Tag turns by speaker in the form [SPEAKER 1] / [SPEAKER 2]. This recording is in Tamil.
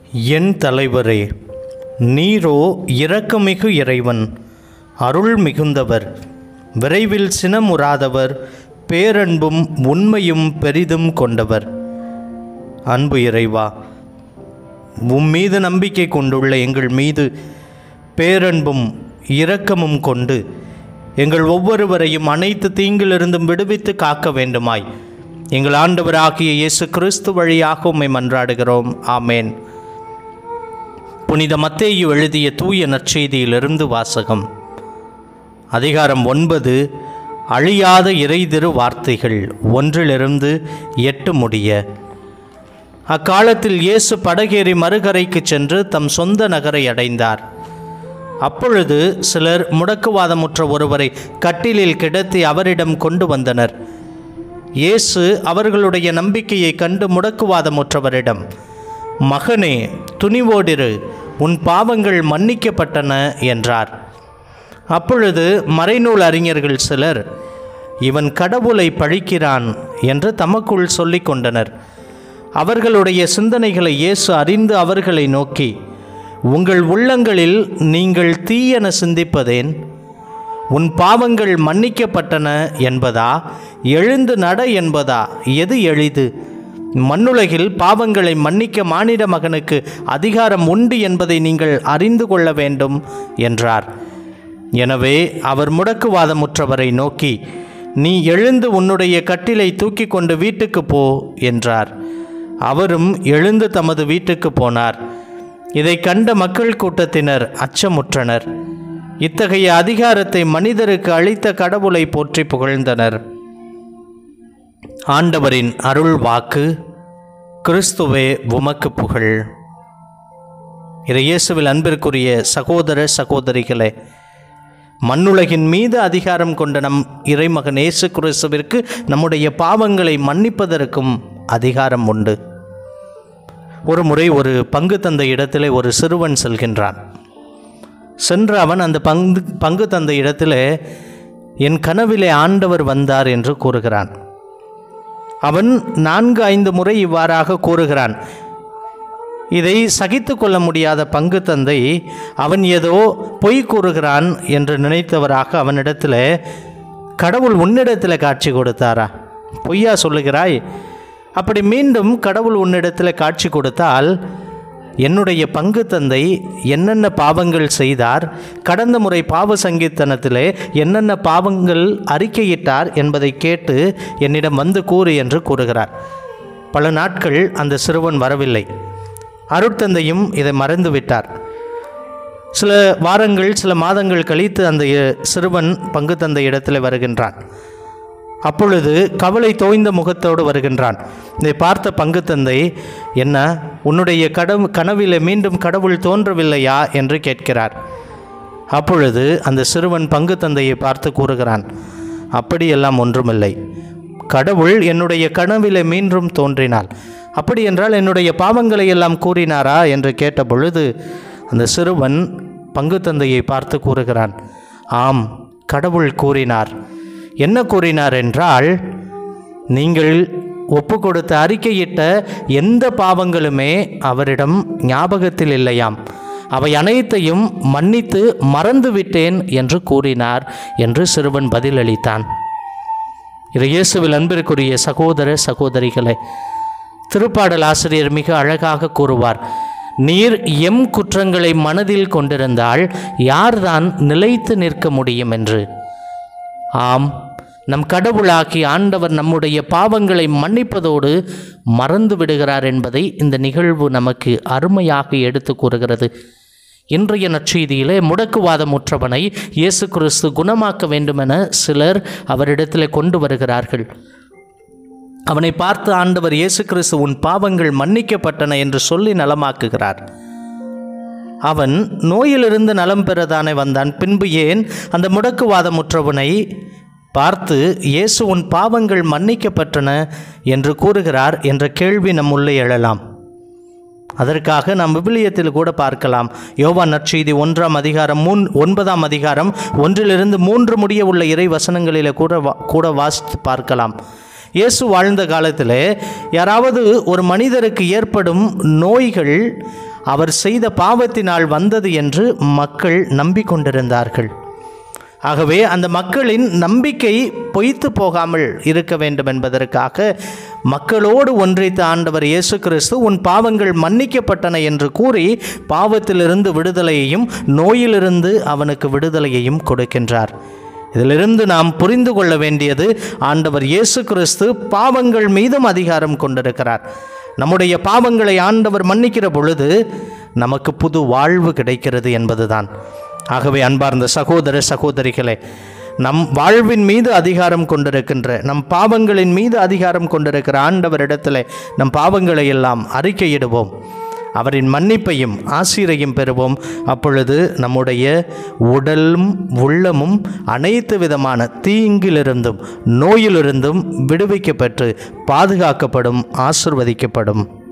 [SPEAKER 1] என் தலைவரே நீரோ இரக்கமிகு இறைவன் அருள் மிகுந்தவர் விரைவில் சினமுறாதவர் பேரன்பும் உண்மையும் பெரிதும் கொண்டவர் அன்பு இறைவா உம் மீது நம்பிக்கை கொண்டுள்ள எங்கள் மீது பேரன்பும் இரக்கமும் கொண்டு எங்கள் ஒவ்வொருவரையும் அனைத்து தீங்கிலிருந்தும் விடுவித்து காக்க வேண்டுமாய் எங்கள் ஆண்டவராகிய இயேசு கிறிஸ்து வழியாக உம்மை மன்றாடுகிறோம் ஆமேன் புனித மத்தேயு எழுதிய தூய நற்செய்தியிலிருந்து வாசகம் அதிகாரம் ஒன்பது அழியாத இறைதிரு வார்த்தைகள் ஒன்றிலிருந்து எட்டு முடிய அக்காலத்தில் இயேசு படகேறி மறுகரைக்கு சென்று தம் சொந்த நகரை அடைந்தார் அப்பொழுது சிலர் முடக்குவாதமுற்ற ஒருவரை கட்டிலில் கிடத்தி அவரிடம் கொண்டு வந்தனர் இயேசு அவர்களுடைய நம்பிக்கையை கண்டு முடக்குவாதமுற்றவரிடம் மகனே துணிவோடிரு உன் பாவங்கள் மன்னிக்கப்பட்டன என்றார் அப்பொழுது மறைநூல் அறிஞர்கள் சிலர் இவன் கடவுளை பழிக்கிறான் என்று தமக்குள் சொல்லிக் கொண்டனர் அவர்களுடைய சிந்தனைகளை இயேசு அறிந்து அவர்களை நோக்கி உங்கள் உள்ளங்களில் நீங்கள் தீயென சிந்திப்பதேன் உன் பாவங்கள் மன்னிக்கப்பட்டன என்பதா எழுந்து நட என்பதா எது எளிது மண்ணுலகில் பாவங்களை மன்னிக்க மானிட மகனுக்கு அதிகாரம் உண்டு என்பதை நீங்கள் அறிந்து கொள்ள வேண்டும் என்றார் எனவே அவர் முடக்குவாதமுற்றவரை நோக்கி நீ எழுந்து உன்னுடைய கட்டிலை தூக்கி கொண்டு வீட்டுக்கு போ என்றார் அவரும் எழுந்து தமது வீட்டுக்கு போனார் இதை கண்ட மக்கள் கூட்டத்தினர் அச்சமுற்றனர் இத்தகைய அதிகாரத்தை மனிதருக்கு அளித்த கடவுளை போற்றி புகழ்ந்தனர் ஆண்டவரின் அருள் வாக்கு கிறிஸ்துவே உமக்கு புகழ் இது இயேசுவில் அன்பிற்குரிய சகோதர சகோதரிகளே மண்ணுலகின் மீது அதிகாரம் கொண்ட நம் இறைமகன் இயேசு கிறிஸ்துவிற்கு நம்முடைய பாவங்களை மன்னிப்பதற்கும் அதிகாரம் உண்டு ஒரு முறை ஒரு பங்கு தந்த இடத்திலே ஒரு சிறுவன் செல்கின்றான் சென்று அவன் அந்த பங்கு பங்கு தந்த இடத்திலே என் கனவிலே ஆண்டவர் வந்தார் என்று கூறுகிறான் அவன் நான்கு ஐந்து முறை இவ்வாறாக கூறுகிறான் இதை சகித்து கொள்ள முடியாத பங்கு தந்தை அவன் ஏதோ பொய் கூறுகிறான் என்று நினைத்தவராக அவனிடத்தில் கடவுள் உன்னிடத்தில் காட்சி கொடுத்தாரா பொய்யா சொல்லுகிறாய் அப்படி மீண்டும் கடவுள் உன்னிடத்தில் காட்சி கொடுத்தால் என்னுடைய பங்கு தந்தை என்னென்ன பாவங்கள் செய்தார் கடந்த முறை பாவ சங்கீர்த்தனத்திலே என்னென்ன பாவங்கள் அறிக்கையிட்டார் என்பதை கேட்டு என்னிடம் வந்து கூறு என்று கூறுகிறார் பல நாட்கள் அந்த சிறுவன் வரவில்லை அருட்தந்தையும் இதை மறந்து விட்டார் சில வாரங்கள் சில மாதங்கள் கழித்து அந்த சிறுவன் பங்கு தந்தை இடத்துல வருகின்றான் அப்பொழுது கவலை தோய்ந்த முகத்தோடு வருகின்றான் இதை பார்த்த பங்கு தந்தை என்ன உன்னுடைய கடவு கனவிலே மீண்டும் கடவுள் தோன்றவில்லையா என்று கேட்கிறார் அப்பொழுது அந்த சிறுவன் பங்கு தந்தையை பார்த்து கூறுகிறான் அப்படியெல்லாம் ஒன்றுமில்லை கடவுள் என்னுடைய கனவிலே மீண்டும் தோன்றினாள் அப்படி என்றால் என்னுடைய பாவங்களை எல்லாம் கூறினாரா என்று கேட்ட பொழுது அந்த சிறுவன் பங்கு தந்தையை பார்த்து கூறுகிறான் ஆம் கடவுள் கூறினார் என்ன கூறினார் என்றால் நீங்கள் ஒப்பு கொடுத்த அறிக்கையிட்ட எந்த பாவங்களுமே அவரிடம் ஞாபகத்தில் இல்லையாம் அவை அனைத்தையும் மன்னித்து மறந்துவிட்டேன் என்று கூறினார் என்று சிறுவன் பதிலளித்தான் இது இயேசுவில் அன்பிற்குரிய சகோதர சகோதரிகளே திருப்பாடல் ஆசிரியர் மிக அழகாக கூறுவார் நீர் எம் குற்றங்களை மனதில் கொண்டிருந்தால் யார்தான் நிலைத்து நிற்க முடியும் என்று ஆம் நம் கடவுளாகி ஆண்டவர் நம்முடைய பாவங்களை மன்னிப்பதோடு மறந்து விடுகிறார் என்பதை இந்த நிகழ்வு நமக்கு அருமையாக எடுத்து கூறுகிறது இன்றைய நற்செய்தியிலே முடக்குவாதமுற்றவனை இயேசு கிறிஸ்து குணமாக்க வேண்டுமென சிலர் அவரிடத்தில் கொண்டு வருகிறார்கள் அவனை பார்த்து ஆண்டவர் இயேசு கிறிஸ்து உன் பாவங்கள் மன்னிக்கப்பட்டன என்று சொல்லி நலமாக்குகிறார் அவன் நோயிலிருந்து நலம் பெறதானே வந்தான் பின்பு ஏன் அந்த முடக்குவாதமுற்றவனை பார்த்து இயேசு உன் பாவங்கள் மன்னிக்கப்பட்டன என்று கூறுகிறார் என்ற கேள்வி நம் உள்ளே எழலாம் அதற்காக நாம் விவிலியத்தில் கூட பார்க்கலாம் யோவான் நற்செய்தி ஒன்றாம் அதிகாரம் மூன் ஒன்பதாம் அதிகாரம் ஒன்றிலிருந்து மூன்று முடிய உள்ள இறை வசனங்களிலே கூட வா- கூட வாசித்து பார்க்கலாம் இயேசு வாழ்ந்த காலத்தில் யாராவது ஒரு மனிதருக்கு ஏற்படும் நோய்கள் அவர் செய்த பாவத்தினால் வந்தது என்று மக்கள் நம்பிக்கொண்டிருந்தார்கள் ஆகவே அந்த மக்களின் நம்பிக்கை பொய்த்து போகாமல் இருக்க வேண்டும் என்பதற்காக மக்களோடு ஒன்றித்த ஆண்டவர் இயேசு கிறிஸ்து உன் பாவங்கள் மன்னிக்கப்பட்டன என்று கூறி பாவத்திலிருந்து விடுதலையையும் நோயிலிருந்து அவனுக்கு விடுதலையையும் கொடுக்கின்றார் இதிலிருந்து நாம் புரிந்து கொள்ள வேண்டியது ஆண்டவர் இயேசு கிறிஸ்து பாவங்கள் மீதும் அதிகாரம் கொண்டிருக்கிறார் நம்முடைய பாவங்களை ஆண்டவர் மன்னிக்கிற பொழுது நமக்கு புது வாழ்வு கிடைக்கிறது என்பதுதான் ஆகவே அன்பார்ந்த சகோதர சகோதரிகளே நம் வாழ்வின் மீது அதிகாரம் கொண்டிருக்கின்ற நம் பாவங்களின் மீது அதிகாரம் கொண்டிருக்கிற ஆண்டவரிடத்தில் நம் பாவங்களை எல்லாம் அறிக்கையிடுவோம் அவரின் மன்னிப்பையும் ஆசிரையும் பெறுவோம் அப்பொழுது நம்முடைய உடலும் உள்ளமும் அனைத்து விதமான தீங்கிலிருந்தும் நோயிலிருந்தும் விடுவிக்கப்பட்டு பாதுகாக்கப்படும் ஆசிர்வதிக்கப்படும்